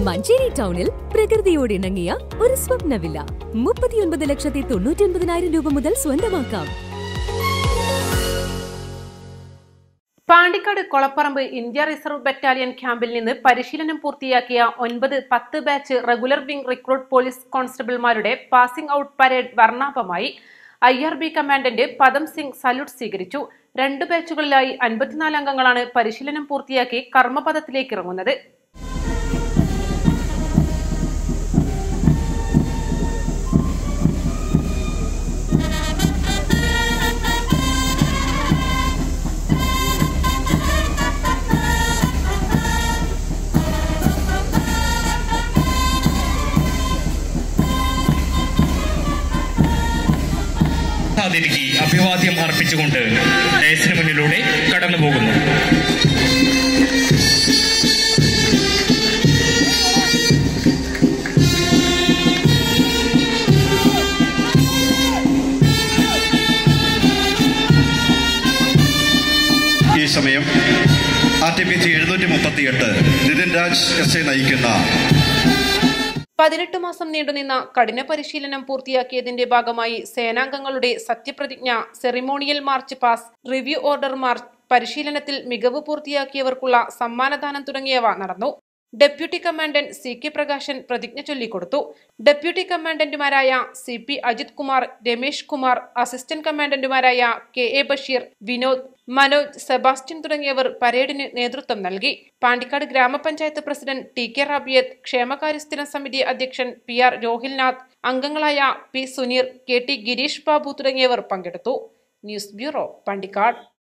മഞ്ചേരി ടൗണിൽ പ്രകൃതിയോട് ഇണങ്ങിയ ഒരു സ്വപ്ന വില്ല മുപ്പത്തിയൊൻപത് ലക്ഷത്തി തൊണ്ണൂറ്റി ഒൻപതിനായിരം രൂപ മുതൽ സ്വന്തമാക്കാം Pandikkad Kolapparamba India reserve battalion ക്യാമ്പിൽ നിന്ന് പരിശീലനം പൂർത്തിയാക്കിയ ഒൻപത് പത്ത് batch regular wing recruit police കോൺസ്റ്റബിൾമാരുടെ പാസിംഗ് ഔട്ട് പരേഡ് വർണ്ണാഭമായി I R B commandant Padam Singh salute സ്വീകരിച്ചു രണ്ട് ബാച്ചുകളിലായി അൻപത്തിനാല് അംഗങ്ങളാണ് പരിശീലനം പൂർത്തിയാക്കി കർമ്മപദത്തിലേക്ക് ഇറങ്ങുന്നത് അതിരികി അഭിവാദ്യം അർപ്പിച്ചുകൊണ്ട് ഡയസിന് മുന്നിലൂടെ കടന്നുപോകുന്നു ഈ സമയം ആർ ടി പി സി എഴുന്നൂറ്റി മുപ്പത്തിയെട്ട് നിതിൻ രാജ് എസ് എ നയിക്കുന്ന പതിനെട്ട് മാസം നീണ്ടുനിന്ന കഠിന പരിശീലനം പൂർത്തിയാക്കിയതിന്റെ ഭാഗമായി സേനാംഗങ്ങളുടെ സത്യപ്രതിജ്ഞ ceremonial march pass review order march പരിശീലനത്തിൽ മികവ് പൂർത്തിയാക്കിയവർക്കുള്ള സമ്മാനദാനം തുടങ്ങിയവ നടന്നു deputy commandant C K Prakashan പ്രതിജ്ഞ ചൊല്ലിക്കൊടുത്തു ഡെപ്യൂട്ടി കമാൻഡന്റുമാരായ C P Ajith Kumar Ramesh Kumar assistant കമാൻഡന്റുമാരായ K A Basheer Vinod Manoj Sebastian തുടങ്ങിയവർ പരേഡിന് നേതൃത്വം നൽകി പാണ്ടിക്കാട് ഗ്രാമപഞ്ചായത്ത് പ്രസിഡന്റ് ടി കെ റാബിയത്ത് ക്ഷേമകാര്യ സ്ഥിരം സമിതി അധ്യക്ഷൻ പി ആർ രോഹിൽനാഥ് അംഗങ്ങളായ P Suneer K T Gireesh Babu തുടങ്ങിയവർ പങ്കെടുത്തു ന്യൂസ് ബ്യൂറോ പാണ്ടിക്കാട്